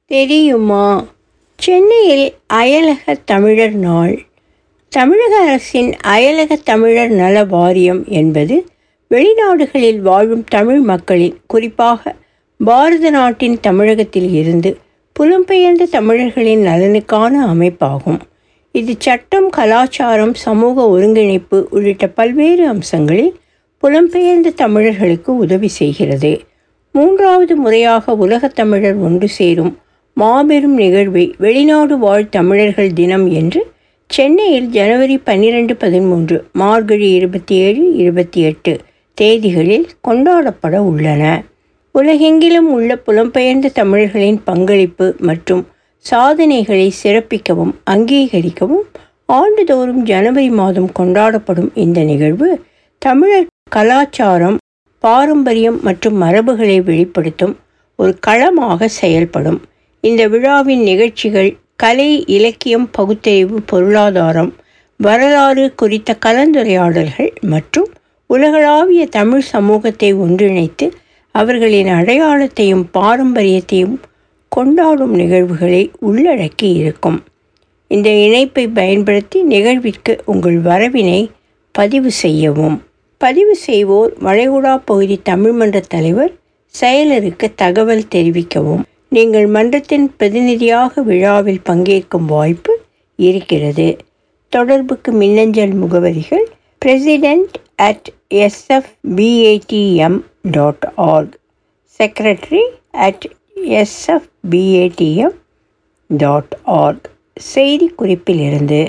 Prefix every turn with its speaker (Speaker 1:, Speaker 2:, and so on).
Speaker 1: தெரியுமா சென்னையில் அயலக தமிழர் நாள் தமிழக அரசின் அயலக தமிழர் நல வாரியம் என்பது வெளிநாடுகளில் வாழும் தமிழ் மக்களின் குறிப்பாக பாரத நாட்டின் தமிழகத்தில் இருந்து புலம்பெயர்ந்த தமிழர்களின் நலனுக்கான அமைப்பாகும் இது சட்டம் கலாச்சாரம் சமூக ஒருங்கிணைப்பு உள்ளிட்ட பல்வேறு அம்சங்களில் புலம்பெயர்ந்த தமிழர்களுக்கு உதவி செய்கிறது மூன்றாவது முறையாக உலகத் தமிழர் ஒன்று சேரும் மாபெரும் நிகழ்வை வெளிநாடு வாழ் தமிழர்கள் தினம் என்று சென்னையில் ஜனவரி பன்னிரெண்டு பதிமூன்று மார்கழி இருபத்தி ஏழு இருபத்தி எட்டு தேதிகளில் கொண்டாடப்பட உள்ளன உலகெங்கிலும் உள்ள புலம்பெயர்ந்த தமிழர்களின் பங்களிப்பு மற்றும் சாதனைகளை சிறப்பிக்கவும் அங்கீகரிக்கவும் ஆண்டுதோறும் ஜனவரி மாதம் கொண்டாடப்படும் இந்த நிகழ்வு தமிழர் கலாச்சாரம் பாரம்பரியம் மற்றும் மரபுகளை வெளிப்படுத்தும் ஒரு களமாக செயல்படும் இந்த விழாவின் நிகழ்ச்சிகள் கலை இலக்கியம் பகுத்தறிவு பொருளாதாரம் வரலாறு குறித்த கலந்துரையாடல்கள் மற்றும் உலகளாவிய தமிழ் சமூகத்தை ஒன்றிணைத்து அவர்களின் அடையாளத்தையும் பாரம்பரியத்தையும் கொண்டாடும் நிகழ்வுகளை உள்ளடக்கி இருக்கும் இந்த இணைப்பை பயன்படுத்தி நிகழ்விற்கு உங்கள் வரவினை பதிவு செய்யவும் பதிவு செய்வோர் வளைகுடா பகுதி தமிழ் மன்ற தலைவர் செயலருக்கு தகவல் தெரிவிக்கவும் நீங்கள் மன்றத்தின் பிரதிநிதியாக விழாவில் பங்கேற்கும் வாய்ப்பு இருக்கிறது தொடர்புக்கு மின்னஞ்சல் முகவரிகள் president at SFPATM dot org secretary at SFPATM dot org செய்தி குறிப்பிலிருந்து